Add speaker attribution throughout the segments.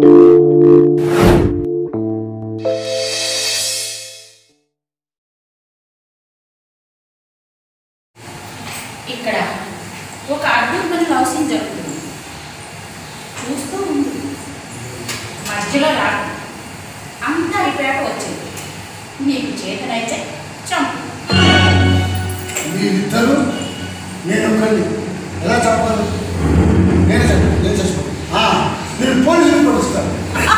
Speaker 1: ఇక్కడ ఒక అద్భుతమైన లవ్ సీన్ జరుగుతుంది చూస్తూ ఉంది మధ్యలో రాదు అంతా అయిపోయాక వచ్చింది నీకు చేతనైతే చంపు
Speaker 2: మీరిద్దరు నేను ఒక్కడిని ఎలా చెప్పాలి నేను చెప్పాను నేను చేసుకోను ఆ, నేను పోలీసులు పడుస్తాను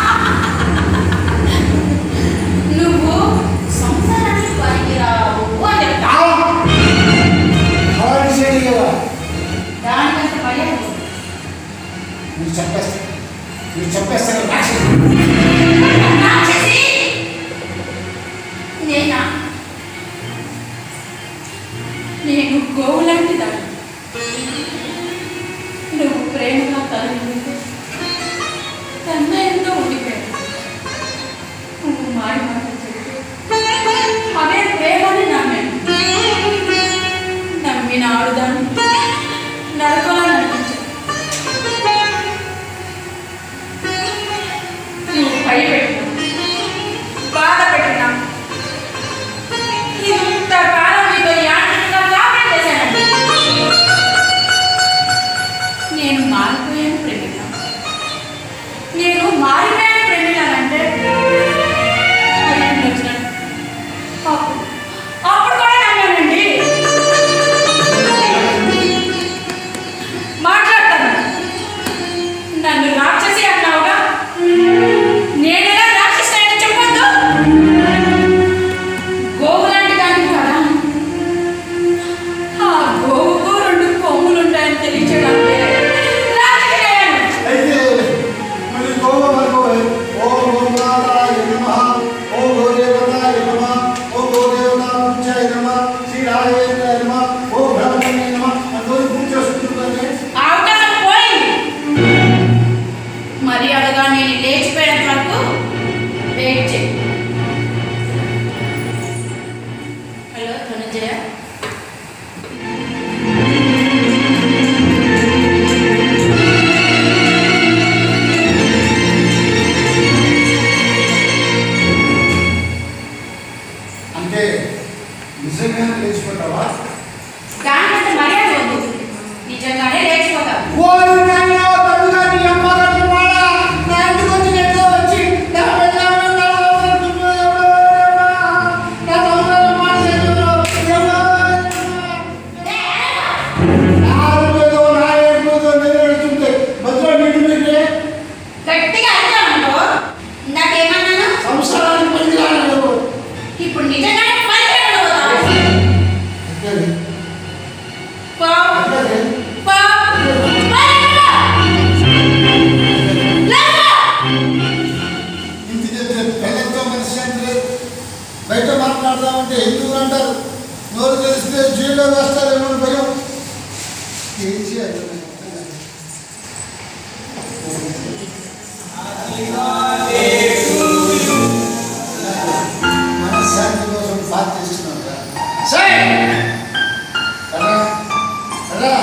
Speaker 1: నువ్వు సంసారానికి పనికిరావు అని చెప్తా
Speaker 2: అలాగే చేయాలి కదా
Speaker 1: దానికంటే మర్యాద లేదు.
Speaker 2: మీరు చెప్పేస్తాను మీరు చెప్పేస్తాను రాక్షసి
Speaker 1: రాక్షసి! నేనా నేను గోవులాంటి దాన్ని నువ్వు ప్రేమగా తల్లి తన్నయంతో ఉండిపోయావు నువ్వు మాయ మాటలు చెప్పి అవే ప్రేమని నమ్మాను నమ్మిన ఆడుదాన్ని నరకలా నడిపించావు నువ్వు భయపెట్టినా బాధ పెట్టినా ఇంతకాలం మీతో యాంత్రికంగా కాపురం చేశానండి నేను మారిపోయాను ప్రేమిక నేను మారిపోయాను ప్రేమికానంటే అయ్యింది వచ్చినాను అప్పుడు అప్పుడు కూడా నమ్మానండి మాట్లాడతాను నన్ను రాక్షసి అన్నావుగా నేనెలా రాక్షసి అని చెప్పొద్దు గోవు లాంటి దాన్ని కదా ఆ గోవుకు రెండు కొమ్ములు ఉంటాయని తెలియచేయడానికి రాక్షసి అయ్యాను.
Speaker 2: అయితే మళ్ళీ గోవ మరొక ఓ గోమాతాయ నమః ఓ గోదేవతాయ నమః ఓ గోదేవతాయ నమః శ్రీరాజేంద్రాయ నమః ఓ బ్రహ్మణ్య నమః అందరూ పూజ చేసుకుంటుందండి
Speaker 1: ఆ అవకాశం పోయింది మర్యాదగా నేను లేచిపోయేంత వరకు వెయిట్ చేయి హలో ధనుంజయ
Speaker 2: అంటే నిజంగానే లేచిపోతావా
Speaker 1: దానికంటే మర్యాద వద్దు నిజంగానే లేచిపోతావు
Speaker 2: ఓరి నాయనా, తల్లిగా నీ అమ్మ కట్టుకున్నాడా? నా ఇంటికి వచ్చి నెట్లో వచ్చి, నా పెళ్ళాన్ని నా ఎవరో, నా తమ్ముడు మాట చెప్పారు. ఎవరో, నా అరుపేదో, నా ఏడుపేదో నెరవేరుతుంటే, మధ్యలో నీటి మీదే
Speaker 1: గట్టిగా అర్థమనుకో నాకేమన్నాను
Speaker 2: సంసారానికి పనికిరాని నువ్వు.
Speaker 1: ఇప్పుడు నిజంగానే పనిచేయడం పోతావు
Speaker 2: అంతేది,
Speaker 1: పో
Speaker 2: అంతేది.
Speaker 1: పో పో లేవా
Speaker 2: ఇంటి దగ్గర పెళ్ళంతో మనిషి అంటే బయట మాట్లాడదామంటే ఎందుకు అంటారు నోరు తెలిస్తే జైల్లో వేస్తారేమో అని భయం ఏం చేయాలి మనశ్శాంతి కోసం ప్రార్థిస్తున్నాం కదా సరే కదా కదా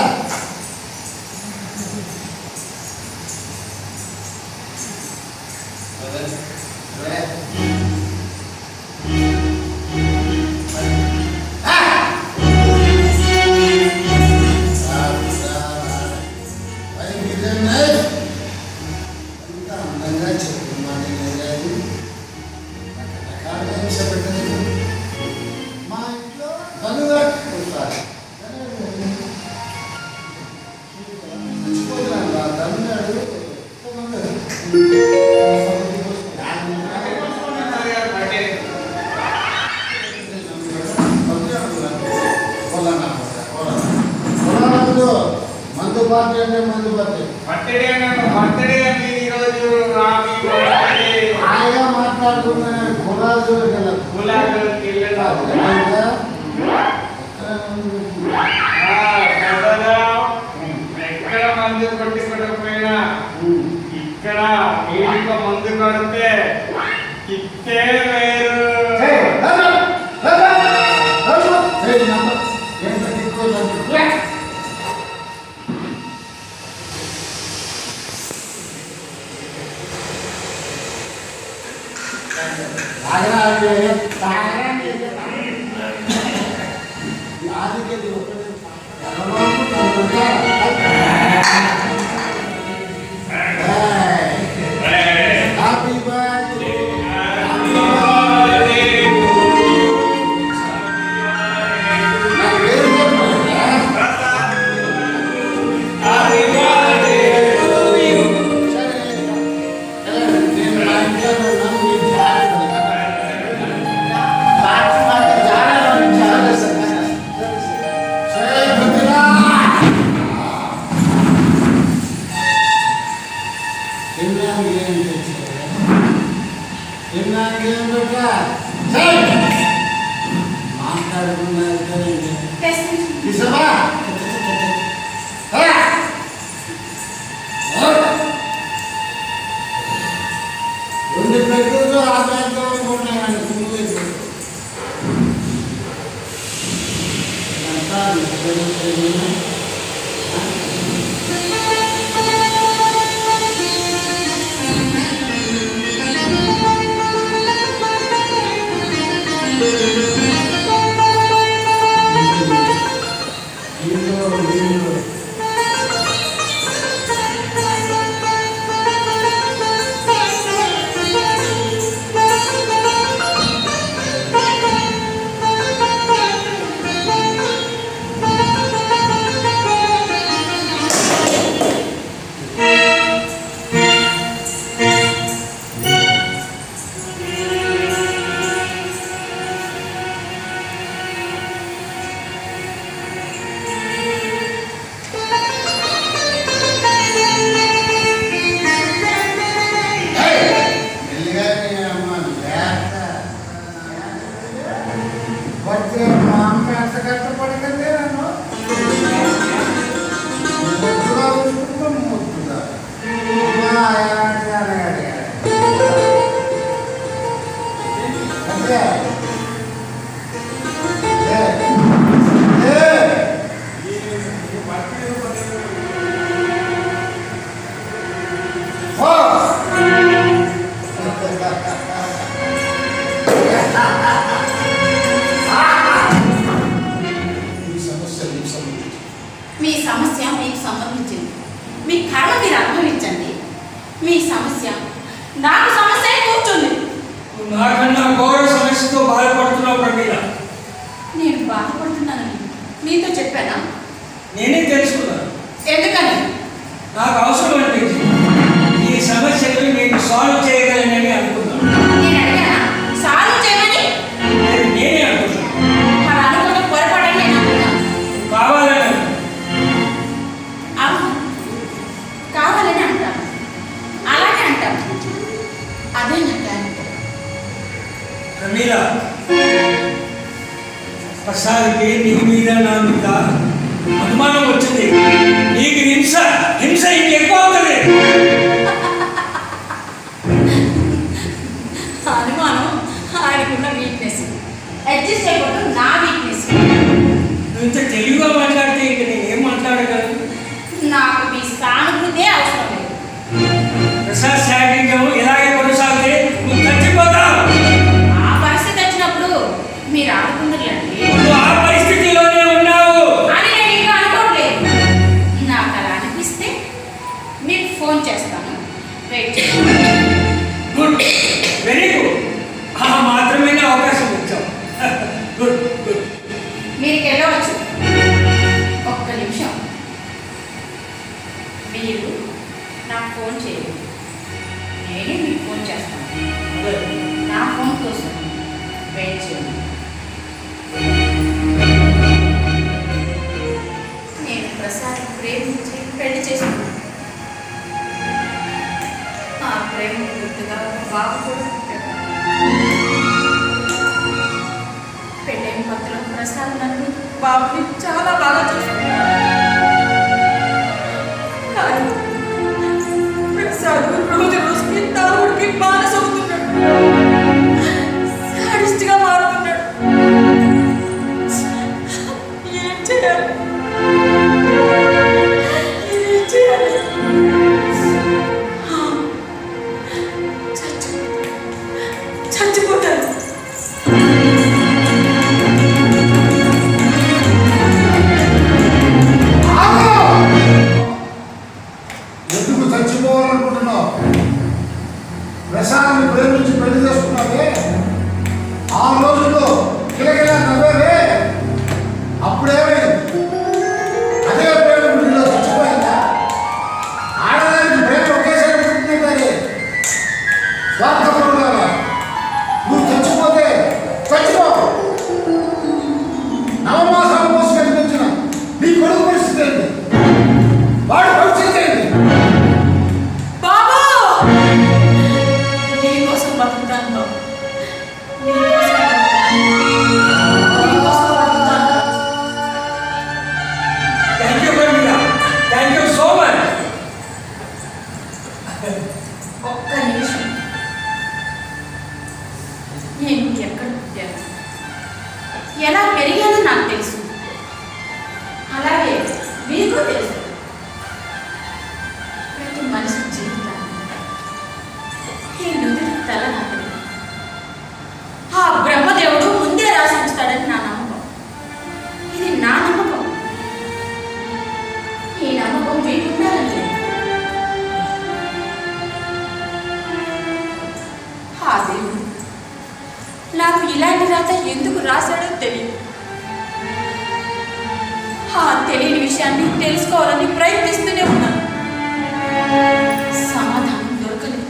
Speaker 2: మందు పార్టీ అంటే మందు పార్టీ
Speaker 3: బర్త్డే అన్న బర్త్డే అని ఈరోజు రామి బర్త్డే.
Speaker 2: హాయిగా మాట్లాడుకున్న గులాలు చూడగలరు
Speaker 3: గులాబీలకి వెళ్ళడం. ఆ, కదరా. ఎక్కడ మందు కొట్టుకోకపోయినా ఇక్కడ నీటిక మందు కొడితే కిక్కే వేరు
Speaker 2: ఆ హ్యాపీ బర్త్డే హ్యాపీ బర్త్డే నాకు పేరు చెప్పండి
Speaker 3: హ్యాపీ బర్త్డే టు యు
Speaker 2: మాట్లాడుకున్నారు
Speaker 1: టెస్ట్
Speaker 2: కిసమా రెండు పెట్టులు ఆ బ్యాంకులో ఉంటాయండి సింగిల్ పెట్టు ఇదంతా నిజమే. దీనిలో దీనిలో మెల్లిగా నీ అమ్మ లేత. వచ్చే మా అమ్మ ఎంత కష్టపడకండి నన్ను ముద్దుగా ఉంచుకుంటూ ముద్దుగా. అమ్మా, ఎలాంటి అనగాడు. అంతే. ఏ. ఏ. ఓ ఈ సమస్య నీకు సంబంధించి
Speaker 1: మీ సమస్య మీకు సంబంధించింది మీ కళ మీరు అనుభవించండి మీ సమస్య నాకు సమస్య అయి కూర్చుంది
Speaker 4: నాకన్నా ఘోర సమస్యతో బాధపడుతున్నావు ప్రమీల
Speaker 1: నేను బాధపడుతున్నానని మీతో చెప్పానా
Speaker 4: నేనే తెలుసుకున్నాను
Speaker 1: ఎందుకని
Speaker 4: నాకు అవసరం అనిపించింది ఈ సమస్యను నేను సాల్వ్ చేయగలనని అనుకున్నాను
Speaker 1: నేను అడిగానా సాల్వ్ చేయమని
Speaker 4: అది నేనే అనుకున్నాను
Speaker 1: మరి అనుకున్న పొరపాటని నేను అనుకున్నాను
Speaker 4: కావాలని అనుకున్నాను.
Speaker 1: అవును కావాలని అంటాను అలాగే అంటాను అదే నా టాలెంట్
Speaker 4: ప్రమీల ప్రసాద్కి నీ మీద నా మీద అనుమానం వచ్చింది నీకు హింస హింస ఇంకెక్కువ అవుతుంది
Speaker 1: అనుమానం ఆయనకున్న వీక్నెస్ అడ్జస్ట్ అయిపోవడం నా వీక్నెస్
Speaker 4: నువ్వు ఇంత తెలివిగా మాట్లాడితే ఇంక నేనేం మాట్లాడగలను
Speaker 1: నాకు మీ సానుభూతే అవసరం లేదు
Speaker 4: ప్రసాద్ శారీరం ఇలాగే కొనసాగితే నువ్వు చచ్చిపోతావు
Speaker 1: ఆ పరిస్థితి వచ్చినప్పుడు మీరు ఆడుకుందరులండి
Speaker 4: నువ్వు ఆ పరిస్థితిలోనే ఉన్నావు
Speaker 1: అని నేను ఇంకా అనుకోవట్లేదు నాకు అలా అనిపిస్తే మీకు ఫోన్ చేస్తాను వెయిట్ చేయండి
Speaker 4: గుడ్ వెరీ గుడ్ ఆ మాత్రమే అవకాశం ఇచ్చావు గుడ్ గుడ్
Speaker 1: మీరు వెళ్ళవచ్చు ఒక్క నిమిషం మీరు నాకు ఫోన్ చేయండి నేనే మీకు ఫోన్ చేస్తాను నా ఫోన్ కోసం వెయిట్ చేయండి నేను ప్రసాద్ ప్రేమించి పెళ్లి చేసుకున్నాను ఆ ప్రేమ గుర్తుగా ఒక బాబు కూడా పుట్టాడు. పెళ్ళైన కొత్తలో ప్రసాద్ నన్ను బాబుని చాలా బాగా చూసుకున్నాడు కానీ ప్రసాద్ రోజు రోజుకి తాగుడికి బానిసవుతున్నాడు సాడిస్ట్గా మారుతున్నాడు ఏం చేయాలి ఏం చేయాలి చచ్చిపోతా
Speaker 2: స్వార్థపరులారా నువ్వు చచ్చిపోతే చచ్చిపో నవమాసాలు మోసి కనిపించిన నీ కొడుకు పరిస్థితి ఏంటి వాడు పరిస్థితి ఏంటి
Speaker 1: బాబు నీకోసం బతుకుతాను బాబు నీకోసం బతుకుతాను. నీకోసం బతుకుతాను బాబు.
Speaker 4: Thank you Pramila thank you so much
Speaker 1: ఒక్క నిమిషం నేను ఎక్కడ పుట్టాను ఎలా పెరిగానో నాకు తెలుసు అలాగే మీకు తెలుసు ప్రతి మనిషి జీవితాన్ని ఈ నుదుటి తల నాది. ఆ బ్రహ్మదేవుడు ముందే రాసి ఉంచుతాడని నా నమ్మకం ఇది నా నమ్మకం ఈ నమ్మకం మీకుండాలని లేదు ఆ దేవుడు నాకు ఇలాంటి రాత ఎందుకు రాశాడో తెలియదు ఆ తెలియని విషయాన్ని తెలుసుకోవాలని ప్రయత్నిస్తూనే ఉన్నాను సమాధానం దొరకలేదు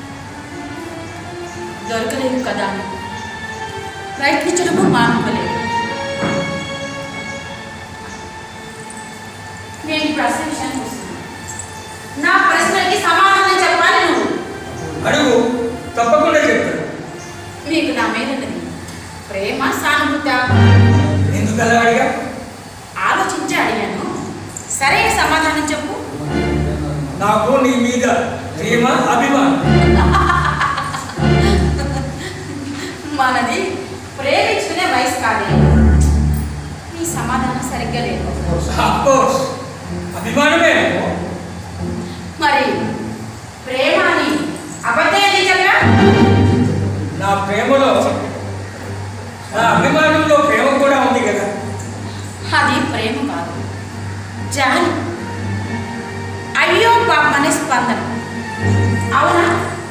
Speaker 1: దొరకలేదు కదా అని ప్రయత్నించడము మానుకోలేదు నేను ఇప్పుడు అసలు విషయానికి వస్తున్నాను నా ప్రశ్నకి సమాధానం చెప్పాలి నువ్వు
Speaker 4: అడుగు తప్పకుండా చెప్తాను
Speaker 1: మీకు నా మీద ఉన్నది ప్రేమ సానుభూత
Speaker 4: ఎందుకు అలా అడిగా
Speaker 1: ఆలోచించి అడిగాను సరైన సమాధానం చెప్పు
Speaker 4: నాకు నీ మీద ప్రేమ అభిమానం
Speaker 1: మనది ప్రేమించుకునే వయసు కాదే నీ సమాధానం సరిగ్గా లేదు
Speaker 4: ఆఫ్ కోర్స్ అభిమానమే
Speaker 1: మరి ప్రేమ అని అబద్ధం నిజంగా
Speaker 4: నా ప్రేమలో నా అభిమానంలో ప్రేమ కూడా ఉంది కదా
Speaker 1: అది ప్రేమ కాదు జాలి అయ్యో పాపమనే స్పందన అవునా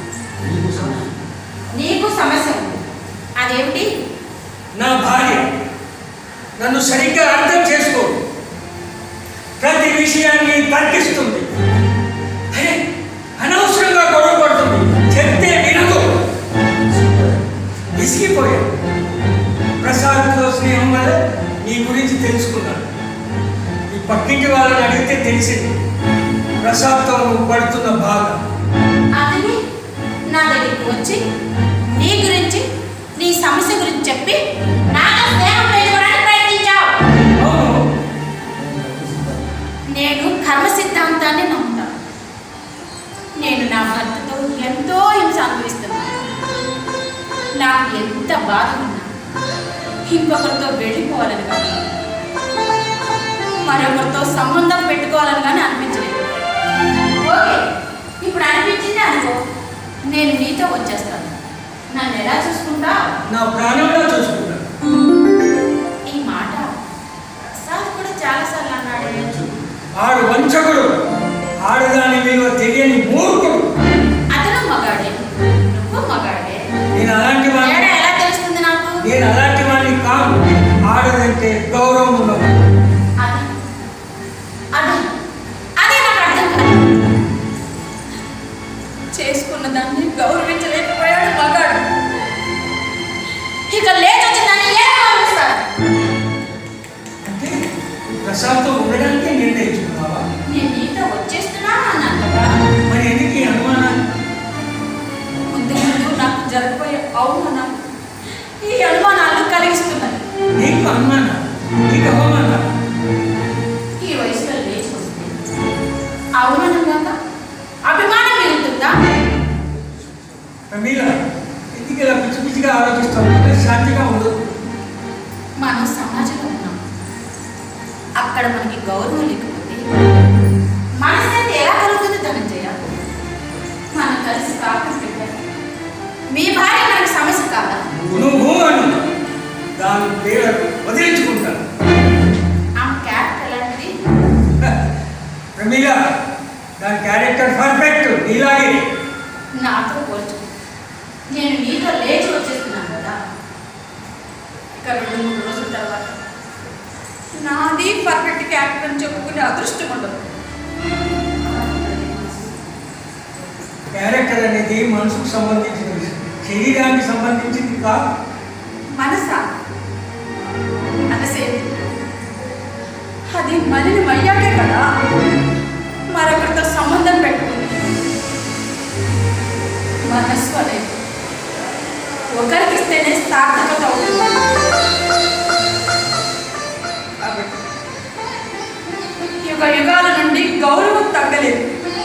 Speaker 1: నీకు సమస్య ఉంది అదేమిటి
Speaker 4: నా భార్య నన్ను సరిగ్గా అర్థం చేసుకోదు ప్రతి విషయాన్ని తర్కిస్తుంది అరే అనవసరంగా గొడవ పడుతుంది చెప్తే వినదు విసిగిపోయాను ప్రసాద్తో స్నేహం వల్ల నీ గురించి తెలుసుకున్నాను ఈ పక్కింటి వాళ్ళని అడిగితే తెలిసింది ప్రసాద్తో నువ్వు పడుతున్న బాధ
Speaker 1: అతని నా దగ్గరికి వచ్చి నీ గురించి నీ సమస్య గురించి చెప్పి నాతో స్నేహం పెంచుకోవడానికి ప్రయత్నించావు
Speaker 4: అవును
Speaker 1: నేను కర్మ సిద్ధాంతాన్ని నమ్ముతాను నేను నా భర్తతో ఎంతో హింస అనుభవిస్తున్నాను నాకు ఎంత బాధ ఉన్నా ఇంకొకరితో వెళ్ళిపోవాలని కానీ మరొకరితో సంబంధం పెట్టుకోవాలని కానీ అనిపించలేదు ఓకే ఇప్పుడు అనిపించింది అనుకో నేను నీతో వచ్చేస్తాను నన్ను ఎలా చూసుకుంటా
Speaker 4: నా ప్రాణంలో చూసుకుంటాను
Speaker 1: ఈ మాట సార్ కూడా చాలాసార్లు అన్నాడే
Speaker 4: ఆడు వంచకుడు ఆడదాని విలువ తెలియని మూర్ఖుడు
Speaker 1: అతను మగాడే నువ్వు మగాడే
Speaker 4: నేను అలాంటి వాడిని
Speaker 1: తేడా ఎలా తెలుస్తుంది నాకు
Speaker 4: నేను అలాంటి వాడిని కాదు ఆడదంటే గౌరవం ఉండదు
Speaker 1: అది అది అదే నాకు అర్థం కాదు చేసుకున్న దాన్ని గౌరవించలేకపోయాడు మగాడు ఇక లేచొచ్చిన దాన్ని ఎలా గౌరవిస్తాడు
Speaker 4: అంటే ప్రసాద్తో ఉండడానికే నిర్ణయించుకున్నావా
Speaker 1: నేను నీతో వచ్చేస్తున్నాను అన్నాను కదా
Speaker 4: మరి ఎందుకు ఈ అనుమానాలు
Speaker 1: ముందు ముందు నాకు జరిగిపోయే అవమానం ఈ అనుమానాలు కలిగిస్తున్నాయి
Speaker 4: నీకు అనుమానం నీకు అవమానం
Speaker 1: ఈ వయసులో లేచి వస్తే అవమానం కాక అభిమానం మిగులుతుందా
Speaker 4: ప్రమీల ఎందుకు ఇలా పిచ్చి పిచ్చిగా ఆలోచిస్తావు అంటే శాంతిగా ఉండదు
Speaker 1: మనం సమాజంలో ఉన్నాం అక్కడ మనకి గౌరవం లేకపోతే మనశ్శాంతి ఎలా కలుగుతుంది ధనంజయ మనం కలిసి కాపురం పెట్టాలి మీ భార్య మనకి సమస్య కాదా
Speaker 4: నువ్వు అను దాని పేరు వదిలించుకుంటాను
Speaker 1: ఆమె క్యారెక్టర్ ఎలాంటిది
Speaker 4: ప్రమీల దాని క్యారెక్టర్ పర్ఫెక్ట్ నీలాగే
Speaker 1: నాతో పోల్చు నేను నీతో లేచి వచ్చేస్తున్నాను కదా ఇక రెండు మూడు రోజుల తర్వాత నాది పర్ఫెక్ట్ క్యారెక్టర్ అని చెప్పుకునే అదృష్టం ఉండదు
Speaker 4: క్యారెక్టర్ అనేది మనసుకు సంబంధించినది శరీరానికి సంబంధించింది కాదు
Speaker 1: మనసా మనసేంటి అది మనిని అయ్యాకే కదా మరొకరితో సంబంధం పెట్టుకుంది మనస్సు అనేది ఒకరికి ఇస్తేనే సార్థకత అవుతుంది కాబట్టి యుగ యుగాల నుండి గౌరవం తగ్గలేదు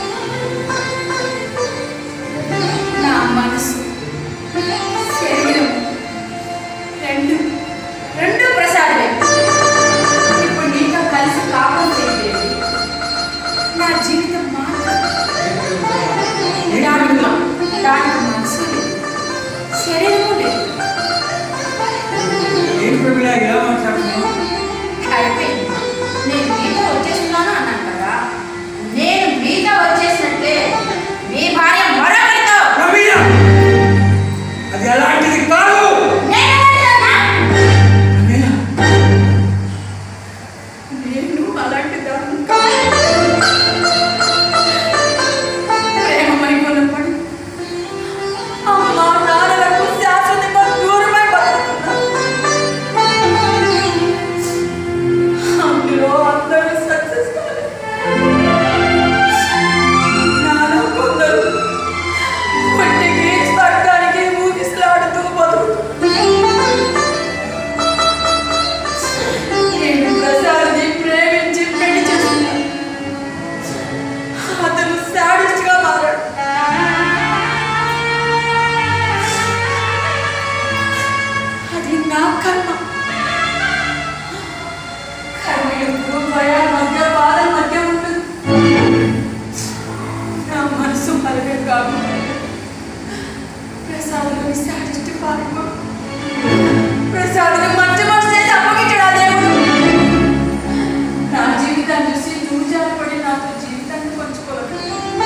Speaker 1: నా మనసు శరీరం రెండు రెండు ప్రసాదమే ఇప్పుడు నీతో కలిసి కాపం చేయలేదు నా జీవితం మాత్రం దానికి మ- దానికి మనసు లేదు శరీరము లేదు
Speaker 4: ఏంటి ప్రమిళ ఇలా మాట్లాడుతున్నావు
Speaker 1: అయిపోయింది నేను మీతో వచ్చేస్తున్నాను అన్నాను కదా నేను మీతో వచ్చేసినట్లే మీ భార్య మరొకరితో
Speaker 4: ప్రమిళ అది అలాంటిది కాదు
Speaker 1: నేను వెళ్ళానా?
Speaker 4: ప్రమిళ
Speaker 1: నేను అలాంటి దాన్ని కాదు. ప్రేమమై కొనపడి అమ్మ నాన్నలకు శాశ్వతంగా దూరమై బతుకుతున్నా. అందులో అందరూ సక్సెస్ కాలేదు. నాలో కొందరు పుట్టికి స్వర్గానికి ఊగిసలాడుతూ బతుకుతున్నారు నేను ప్రసాద్ని ప్రేమించి పెళ్లి చేసుకున్నాను అతను సాడిస్ట్ గా మారాడు అది నా కర్మ కర్మ ఎప్పుడు భయ మధ్య బాధ మధ్య ఉంటుంది నా మనసు పలకం కాదు ప్రసాద్లోని సాడిస్ట్ పాల్గొ ప్రసాద్ని మంచి మనసు చేసి అప్పగించడా దేవుడు నా జీవితాన్ని చూసి నువ్వు జారిపడి నాతో జీవితాన్ని పంచుకోవాలి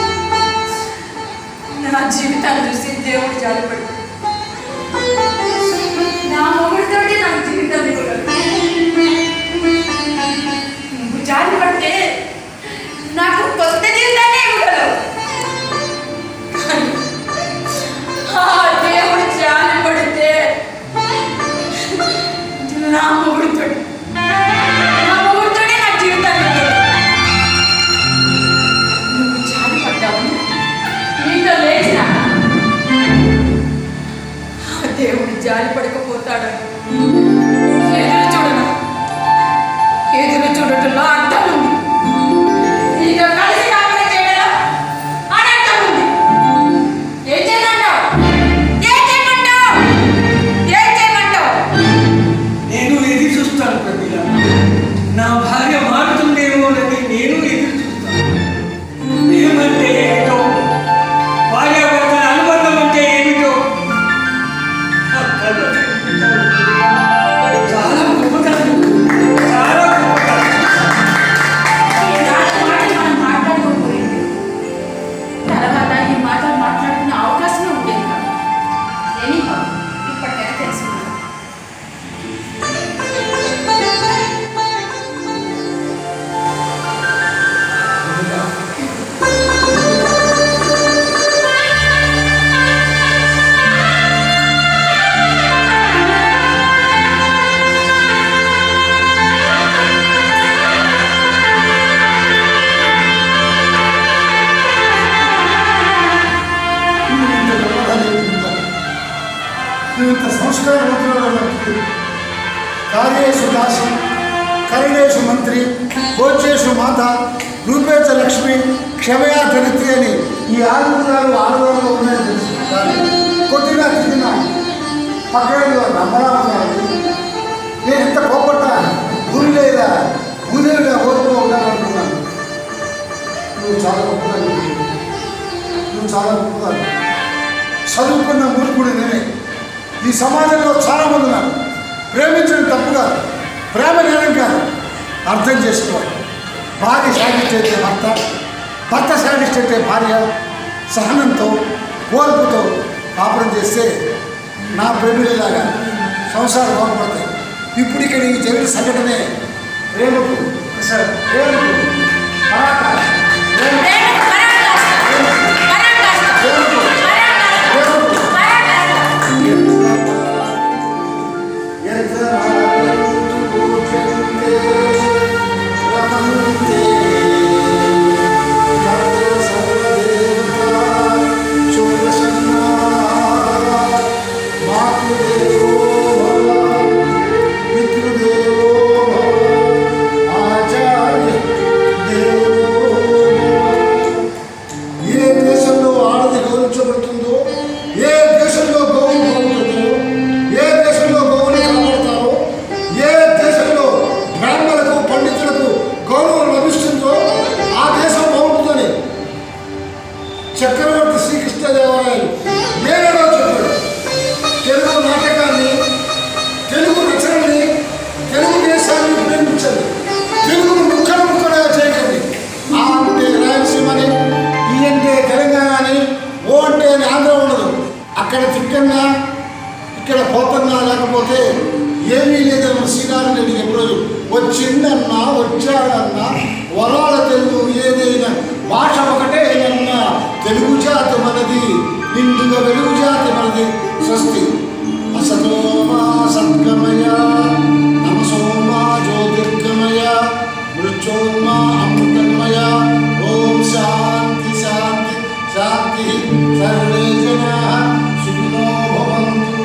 Speaker 1: నా జీవితాన్ని చూసి దేవుడు జారిపడి నా మొగుడితోటి నాకు జీవితం ఇవ్వగలడు నువ్వు జారిపడితే నాకు కొత్త జీవితాన్ని ఇవ్వగలవు కానీ ఆ దేవుడు జారిపడితే నా మొగుడితోటి నా మొగుడితోనే నా జీవితాన్ని ఇవ్వగలడు. నువ్వు జారి పడ్డావు నీతో లేచినా ఆ దేవుడు జారి పడకపోతాడని ఎదురు చూడను ఎదురు చూడటంలో అర్థం ఉంది నీతో కలిసి కాపురం చేయడంలో అనర్థం ఉంది ఏం చేయమంటావు ఏం చేయమంటావు ఏం చేయమంటావు
Speaker 4: నేను ఎదురు చూస్తాను ప్రమిళ నా భార్య మారుతుందేమోనని నేను ఎదురు చూస్తాను ఏమంటే ఏమిటో భార్యాభర్తల అనుబంధం అంటే ఏమిటో నా కళ్ళు చూపుతాను. చాలా గొప్పతనం చాలా గొప్పతనం
Speaker 1: ఈనాటి మాటలు మనం మాట్లాడుకోకపోయింది తర్వాత ఈ మాటలు మాట్లాడుకునే అవకాశమే ఉండేది కాదు ఎనీహౌ ఇప్పటికైనా తెలుసుకున్నాను
Speaker 2: నువ్వు ఇంత గొప్పగా లేకుండా నువ్వు ఇంత సంస్కారవంతుడు కార్యేషు దాసి కరణేషు మంత్రి భోజేషు మాత రూపేచ లక్ష్మి క్షమయా ధరిత్రి అని ఈ ఆరుగురాలు ఆరుగురాలు ఉన్నాయని తెలుసు కానీ కొద్దిగా తిరిగినా పక్కన నమ్మరాలు నేను ఎంత కోపట్టా భూమి లేదా భూదేవిగా ఓర్పు ఉండాలనుకున్నాను నువ్వు చాలా గొప్పగా చెప్పావు. నువ్వు చాలా గొప్పగా చదువుకున్న మూర్ఖుడు నేనే ఈ సమాజంలో చాలా మంది ఉన్నారు ప్రేమించడం తప్పు కాదు ప్రేమ నేరం కాదు అర్థం చేసుకోవాలి భార్య సాగిస్తే భర్త భర్త సాగిస్తే భార్య సహనంతో ఓర్పుతో కాపురం చేస్తే నా ప్రేమిలాగా సంసారం బాగుపడతాయి ఇప్పుడు ఇక్కడ ఈ జరిగిన సంఘటనే ప్రేమకు
Speaker 4: సార్
Speaker 2: ప్రేమకు పరాకాష్ఠ. ప్రేమ
Speaker 1: ప్రేమకు పరాకాష్ఠ. పరాకాష్ఠ.
Speaker 2: ప్రేమ అక్కడ తిక్కన్నా ఇక్కడ పోతన్నా లేకపోతే ఏమీ లేదన్న శ్రీరాముడు రెడ్డి ఎప్పుడు వచ్చిందన్నా వచ్చాడన్నా వరాల తెలుగు ఏదైనా భాష ఒకటేనన్నా తెలుగు జాతి మనది నిండుగా వెలుగు జాతి మనది స్వస్తి అసతోమా సద్గమయ నమసోమా జ్యోతిర్గమయ మృత్యోమా అమృతమయ ఓం శాంతి శాంతి శాంతి సర్వే జనా సుఖినో భవంతు